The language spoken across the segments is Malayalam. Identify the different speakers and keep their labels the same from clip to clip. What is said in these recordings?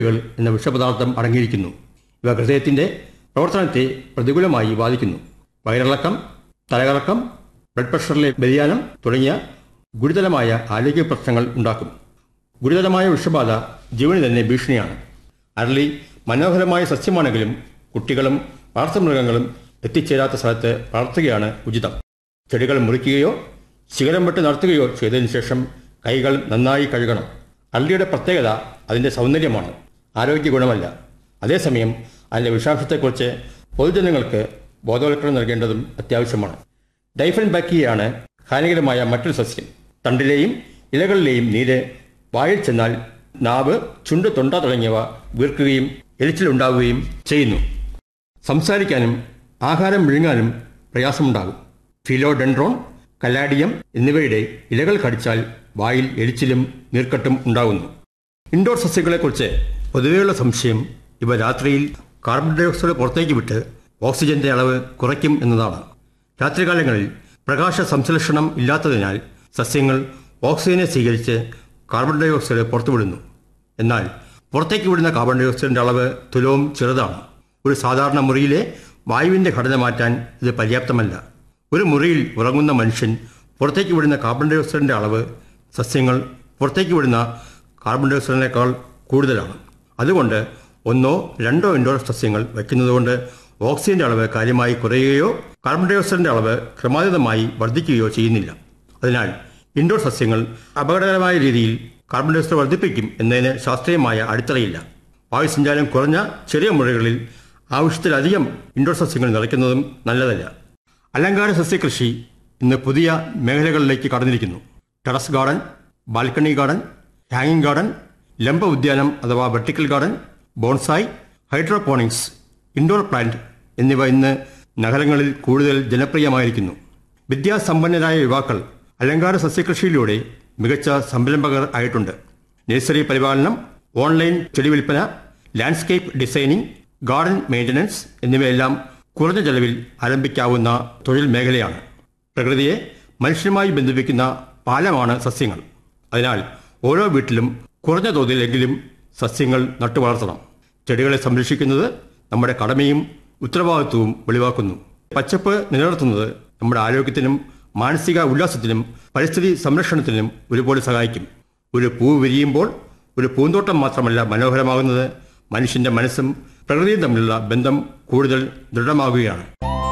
Speaker 1: കൾ എന്ന വിഷപദാർത്ഥം അടങ്ങിയിരിക്കുന്നു ഇവ ഹൃദയത്തിന്റെ പ്രവർത്തനത്തെ പ്രതികൂലമായി ബാധിക്കുന്നു വയറിളക്കം തലകറക്കം ബ്ലഡ് പ്രഷറിലെ വ്യതിയാനം തുടങ്ങിയ ഗുരുതരമായ ആരോഗ്യ പ്രശ്നങ്ങൾ ഉണ്ടാക്കും ഗുരുതരമായ വിഷബാധ ജീവന് തന്നെ ഭീഷണിയാണ് അരളി മനോഹരമായ സസ്യമാണെങ്കിലും കുട്ടികളും വളർത്തുമൃഗങ്ങളും എത്തിച്ചേരാത്ത സ്ഥലത്ത് വളർത്തുകയാണ് ഉചിതം ചെടികൾ മുറിക്കുകയോ ശിഖരം വെട്ട് നടത്തുകയോ ചെയ്തതിനു ശേഷം കൈകൾ നന്നായി കഴുകണം അരളിയുടെ പ്രത്യേകത അതിൻ്റെ സൗന്ദര്യമാണ് ആരോഗ്യ ഗുണമല്ല അതേസമയം അതിൻ്റെ വിഷാംശത്തെക്കുറിച്ച് പൊതുജനങ്ങൾക്ക് ബോധവൽക്കരണം നൽകേണ്ടതും അത്യാവശ്യമാണ് ഡൈഫൻ ബാക്ടീരിയയാണ് ഹാനികരമായ മറ്റൊരു സസ്യം തണ്ടിലെയും ഇലകളിലെയും നീര് വായിൽ ചെന്നാൽ നാവ് ചുണ്ട് തൊണ്ട തുടങ്ങിയവ വീർക്കുകയും എരിച്ചിലുണ്ടാവുകയും ചെയ്യുന്നു സംസാരിക്കാനും ആഹാരം വിഴുങ്ങാനും പ്രയാസമുണ്ടാകും ഫിലോഡെൻഡ്രോൺ കലാഡിയം എന്നിവയുടെ ഇലകൾ കടിച്ചാൽ വായിൽ എരിച്ചിലും നീർക്കെട്ടും ഉണ്ടാകുന്നു ഇൻഡോർ സസ്യങ്ങളെക്കുറിച്ച് പൊതുവെയുള്ള സംശയം ഇവ രാത്രിയിൽ കാർബൺ ഡൈ ഓക്സൈഡ് പുറത്തേക്ക് വിട്ട് ഓക്സിജന്റെ അളവ് കുറയ്ക്കും എന്നതാണ് രാത്രികാലങ്ങളിൽ പ്രകാശ സംശ്ലേഷണം ഇല്ലാത്തതിനാൽ സസ്യങ്ങൾ ഓക്സിജനെ സ്വീകരിച്ച് കാർബൺ ഡൈ ഓക്സൈഡ് പുറത്തുവിടുന്നു എന്നാൽ പുറത്തേക്ക് വിടുന്ന കാർബൺ ഡൈ ഓക്സൈഡിന്റെ അളവ് തുലവും ചെറുതാണ് ഒരു സാധാരണ മുറിയിലെ വായുവിന്റെ ഘടന മാറ്റാൻ ഇത് പര്യാപ്തമല്ല ഒരു മുറിയിൽ ഉറങ്ങുന്ന മനുഷ്യൻ പുറത്തേക്ക് വിടുന്ന കാർബൺ ഡൈ ഓക്സൈഡിന്റെ അളവ് സസ്യങ്ങൾ പുറത്തേക്ക് വിടുന്ന കാർബൺ ഡൈ ഓക്സൈഡിനേക്കാൾ കൂടുതലാണ് അതുകൊണ്ട് ഒന്നോ രണ്ടോ ഇൻഡോർ സസ്യങ്ങൾ വയ്ക്കുന്നതുകൊണ്ട് ഓക്സിജന്റെ അളവ് കാര്യമായി കുറയുകയോ കാർബൺ ഡൈ ഓക്സൈഡിന്റെ അളവ് ക്രമാതീതമായി വർദ്ധിക്കുകയോ ചെയ്യുന്നില്ല അതിനാൽ ഇൻഡോർ സസ്യങ്ങൾ അപകടകരമായ രീതിയിൽ കാർബൺ ഡൈ ഓക്സൈഡ് വർദ്ധിപ്പിക്കും എന്നതിന് ശാസ്ത്രീയമായ അടിത്തറയില്ല വായുസഞ്ചാരം കുറഞ്ഞ ചെറിയ മുറികളിൽ ആവശ്യത്തിലധികം ഇൻഡോർ സസ്യങ്ങൾ നിറയ്ക്കുന്നതും നല്ലതല്ല അലങ്കാര സസ്യകൃഷി ഇന്ന് പുതിയ മേഖലകളിലേക്ക് കടന്നിരിക്കുന്നു ടെറസ് ഗാർഡൻ ബാൽക്കണി ഗാർഡൻ ഹാങ്ങിങ് ഗാർഡൻ ലംബ ഉദ്യാനം അഥവാ vertical garden bonsai hydroponics indoor plant എന്നിവ ഇന്ന് നഗരങ്ങളിൽ കൂടുതൽ ജനപ്രിയമായിരിക്കുന്നു വിദ്യാസമ്പന്നരായ യുവാക്കൾ അലങ്കാര സസ്യകൃഷിയിലൂടെ മികച്ച സംരംഭകർ ആയിട്ടുണ്ട് നഴ്സറി പരിപാലനം ഓൺലൈൻ ചെടി വിൽപ്പന ലാൻഡ്സ്കേപ്പ് ഡിസൈനിംഗ് ഗാർഡൻ മെയിൻ്റനൻസ് എന്നിവയെല്ലാം കുറഞ്ഞ ചെലവിൽ ആരംഭിക്കാവുന്ന തൊഴിൽ മേഖലയാണ് പ്രകൃതിയെ മനുഷ്യരുമായി ബന്ധിപ്പിക്കുന്ന പാലമാണ് സസ്യങ്ങൾ അതിനാൽ ഓരോ വീട്ടിലും കുറഞ്ഞ തോതിലെങ്കിലും സസ്യങ്ങൾ നട്ടുവളർത്തണം ചെടികളെ സംരക്ഷിക്കുന്നത് നമ്മുടെ കടമയും ഉത്തരവാദിത്വവും വെളിവാക്കുന്നു പച്ചപ്പ് നിലനിർത്തുന്നത് നമ്മുടെ ആരോഗ്യത്തിനും മാനസിക ഉല്ലാസത്തിനും പരിസ്ഥിതി സംരക്ഷണത്തിനും ഒരുപോലെ സഹായിക്കും ഒരു പൂ വിരിയുമ്പോൾ ഒരു പൂന്തോട്ടം മാത്രമല്ല മനോഹരമാകുന്നത് മനുഷ്യന്റെ മനസ്സും പ്രകൃതിയും തമ്മിലുള്ള ബന്ധം കൂടുതൽ ദൃഢമാകുകയാണ്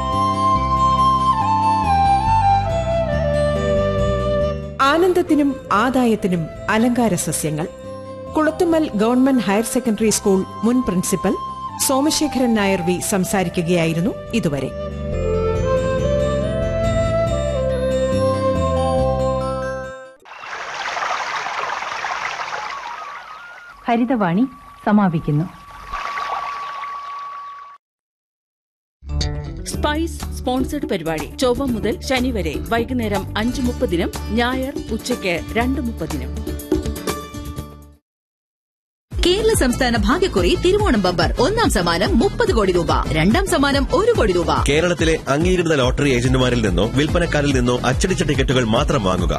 Speaker 2: ആനന്ദത്തിനും ആദായത്തിനും അലങ്കാര സസ്യങ്ങൾ Kulathummal government higher secondary school മുൻ പ്രിൻസിപ്പൽ സോമശേഖരൻ നായർ വി സംസാരിക്കുകയായിരുന്നു ഇതുവരെ
Speaker 3: ഹരിതവാണി സമാപിക്കുന്നു
Speaker 4: സ്പൈസ് സ്പോൺസർഡ് പരിപാടി ചൊവ്വ മുതൽ ശനി വരെ വൈകുന്നേരം അഞ്ച് മുപ്പതിനും ഞായർ ഉച്ചയ്ക്ക് രണ്ട് മുപ്പതിനും
Speaker 5: കേരള സംസ്ഥാന ഭാഗ്യക്കുറി തിരുവോണം ബമ്പർ ഒന്നാം സമ്മാനം മുപ്പത് കോടി രൂപ രണ്ടാം സമ്മാനം ഒരു കോടി രൂപ
Speaker 6: കേരളത്തിലെ അംഗീകൃത ലോട്ടറി ഏജന്റുമാരിൽ നിന്നോ വിൽപ്പനക്കാരിൽ നിന്നോ അച്ചടിച്ച ടിക്കറ്റുകൾ മാത്രം വാങ്ങുക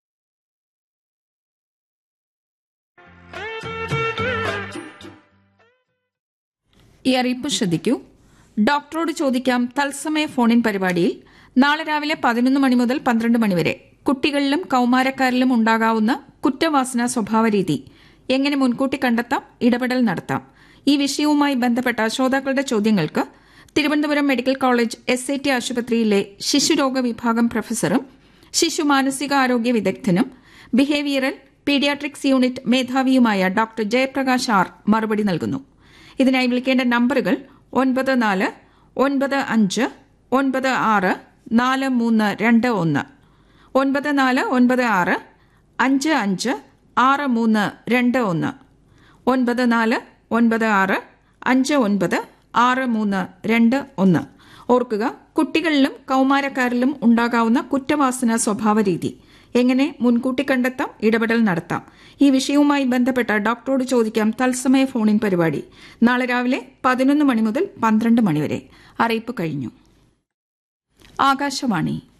Speaker 7: ഈ അറിയിപ്പ് ശ്രദ്ധിക്കൂ ഡോക്ടറോട് ചോദിക്കാം തത്സമയ ഫോണിൻ പരിപാടിയിൽ നാളെ രാവിലെ പതിനൊന്ന് മണി മുതൽ പന്ത്രണ്ട് മണി വരെ കുട്ടികളിലും കൌമാരക്കാരിലും ഉണ്ടാകാവുന്ന കുറ്റവാസന സ്വഭാവരീതി എങ്ങനെ മുൻകൂട്ടി കണ്ടെത്താം ഇടപെടൽ നടത്താം ഈ വിഷയവുമായി ബന്ധപ്പെട്ട ശ്രോതാക്കളുടെ ചോദ്യങ്ങൾക്ക് Thiruvananthapuram medical college S I T ആശുപത്രിയിലെ ശിശുരോഗ വിഭാഗം പ്രൊഫസറും ശിശു മാനസികാരോഗ്യ വിദഗ്ധനും ബിഹേവിയറൽ പീഡിയാട്രിക്സ് യൂണിറ്റ് മേധാവിയുമായ ഡോക്ടർ ജയപ്രകാശ് ആർ മറുപടി നൽകുന്നു ഇതിനായി വിളിക്കേണ്ട നമ്പറുകൾ ഒൻപത് നാല് ഒൻപത് അഞ്ച് ഒൻപത് ആറ് നാല് മൂന്ന് രണ്ട് ഒന്ന് ഒൻപത് നാല് ഒൻപത് ആറ് അഞ്ച് അഞ്ച് ആറ് മൂന്ന് രണ്ട് ഒന്ന് ഒൻപത് നാല് ഒൻപത് ആറ് അഞ്ച് ഒൻപത് ആറ് മൂന്ന് രണ്ട് ഒന്ന് ഓർക്കുക കുട്ടികളിലും കൌമാരക്കാരിലും ഉണ്ടാകാവുന്ന കുറ്റവാസന സ്വഭാവരീതി എങ്ങനെ മുൻകൂട്ടി കണ്ടെത്താം ഇടപെടൽ നടത്താം ഈ വിഷയവുമായി ബന്ധപ്പെട്ട ഡോക്ടറോട് ചോദിക്കാം തത്സമയ ഫോണിൻ പരിപാടി നാളെ രാവിലെ പതിനൊന്ന് മണി മുതൽ പന്ത്രണ്ട് മണി വരെ അറിയിപ്പ് കഴിഞ്ഞു ആകാശവാണി